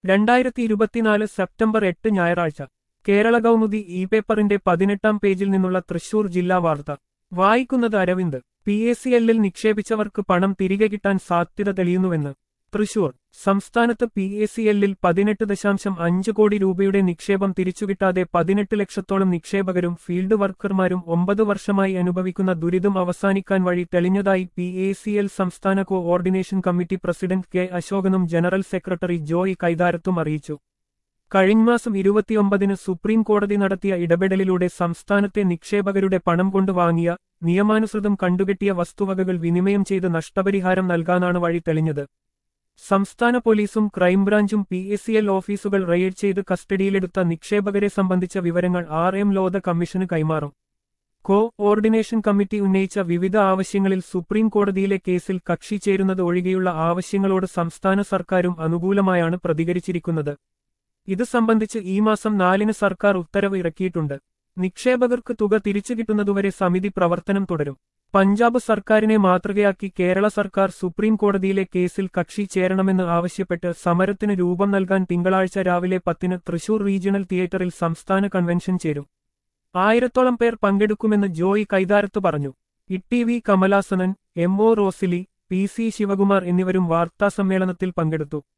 രണ്ടായിരത്തി ഇരുപത്തിനാല് സെപ്റ്റംബർ എട്ട് ഞായറാഴ്ച കേരള കൗമുദി ഇ പേപ്പറിന്റെ പതിനെട്ടാം പേജിൽ നിന്നുള്ള തൃശൂർ ജില്ലാ വാർത്ത വായിക്കുന്നത് അരവിന്ദ് പി എസ് സി എല്ലിൽ നിക്ഷേപിച്ചവർക്ക് പണം തിരികെ കിട്ടാൻ സാധ്യത തെളിയുന്നുവെന്ന് തൃശൂർ സംസ്ഥാനത്ത് പി എസ് സി എല്ലിൽ പതിനെട്ട് ദശാംശം അഞ്ച് കോടി രൂപയുടെ നിക്ഷേപം തിരിച്ചുകിട്ടാതെ പതിനെട്ട് ലക്ഷത്തോളം നിക്ഷേപകരും ഫീൽഡ് വർക്കർമാരും ഒമ്പത് വർഷമായി അനുഭവിക്കുന്ന ദുരിതം അവസാനിക്കാൻ വഴി തെളിഞ്ഞതായി പി എ സി എൽ സംസ്ഥാന കോഓർഡിനേഷൻ കമ്മിറ്റി പ്രസിഡന്റ് കെ അശോകനും ജനറൽ സെക്രട്ടറി ജോയ് കൈതാരത്തും അറിയിച്ചു കഴിഞ്ഞമാസം ഇരുപത്തിയൊമ്പതിന് സുപ്രീം കോടതി നടത്തിയ ഇടപെടലിലൂടെ സംസ്ഥാനത്തെ നിക്ഷേപകരുടെ പണം കൊണ്ട് വാങ്ങിയ നിയമാനുസൃതം കണ്ടുകെട്ടിയ വസ്തുവകകൾ വിനിമയം ചെയ്ത് നഷ്ടപരിഹാരം നൽകാനാണ് വഴി തെളിഞ്ഞത് സംസ്ഥാന പോലീസും ക്രൈംബ്രാഞ്ചും പി എസ് സി എൽ ഓഫീസുകൾ റെയ്ഡ് ചെയ്ത് കസ്റ്റഡിയിലെടുത്ത നിക്ഷേപകരെ സംബന്ധിച്ച വിവരങ്ങൾ ആർ എം ലോധ കമ്മീഷന് കൈമാറും കോ ഓർഡിനേഷൻ കമ്മിറ്റി ഉന്നയിച്ച വിവിധ ആവശ്യങ്ങളിൽ സുപ്രീം കോടതിയിലെ കേസിൽ കക്ഷി ചേരുന്നത് ഒഴികെയുള്ള ആവശ്യങ്ങളോട് സംസ്ഥാന സർക്കാരും അനുകൂലമായാണ് പ്രതികരിച്ചിരിക്കുന്നത് ഇത് സംബന്ധിച്ച് ഈ മാസം നാലിന് സർക്കാർ ഉത്തരവ് ഇറക്കിയിട്ടുണ്ട് നിക്ഷേപകർക്ക് തുക തിരിച്ചു കിട്ടുന്നതുവരെ സമിതി പ്രവർത്തനം തുടരും പഞ്ചാബ് സർക്കാരിനെ മാതൃകയാക്കി കേരള സർക്കാർ സുപ്രീം കോടതിയിലെ കേസിൽ കക്ഷി ചേരണമെന്ന് ആവശ്യപ്പെട്ട് സമരത്തിന് രൂപം നൽകാൻ തിങ്കളാഴ്ച രാവിലെ പത്തിന് തൃശൂർ റീജിയണൽ തിയേറ്ററിൽ സംസ്ഥാന കൺവെൻഷൻ ചേരും ആയിരത്തോളം പേർ പങ്കെടുക്കുമെന്ന് ജോയ് കൈതാരത്ത് പറഞ്ഞു E V Kamalasanan M O Rosily P C Sivakumar എന്നിവരും വാർത്താസമ്മേളനത്തിൽ പങ്കെടുത്തു